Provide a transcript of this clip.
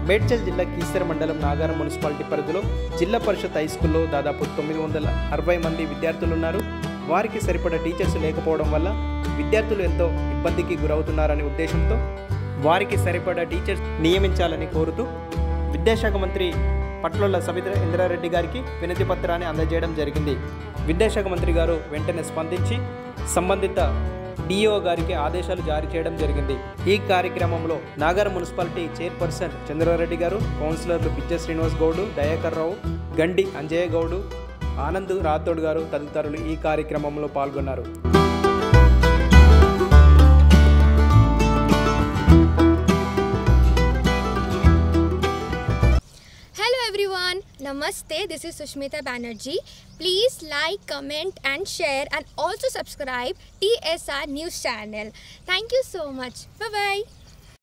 మేడ్చల్ జిల్లా కీసర మండలం నాగారం మున్సిపాలిటీ పరిధిలో జిల్లా పరిషత్ హై స్కూల్లో దాదాపు తొమ్మిది వందల అరవై మంది విద్యార్థులు ఉన్నారు వారికి సరిపడా టీచర్స్ లేకపోవడం వల్ల విద్యార్థులు ఎంతో ఇబ్బందికి గురవుతున్నారనే ఉద్దేశంతో వారికి సరిపడా టీచర్స్ నియమించాలని కోరుతూ విద్యాశాఖ మంత్రి పట్లొల్ల సవిత ఇంద్రారెడ్డి గారికి వినతి పత్రాన్ని అందజేయడం జరిగింది విద్యాశాఖ మంత్రి గారు వెంటనే స్పందించి సంబంధిత డిఓ గారికి ఆదేశాలు జారీ చేయడం జరిగింది ఈ కార్యక్రమంలో నాగర్ మున్సిపాలిటీ చైర్పర్సన్ చంద్రారెడ్డి గారు కౌన్సిలర్లు పిచ్చ శ్రీనివాస్ గౌడు దయాకర్ రావు గండి అంజయ్య గౌడు ఆనంద్ రాథోడ్ గారు తదితరులు ఈ కార్యక్రమంలో పాల్గొన్నారు Hello everyone, Namaste. This is Sushmita Banerjee. Please like, comment, and share, and also subscribe TSR News channel. Thank you so much. Bye bye.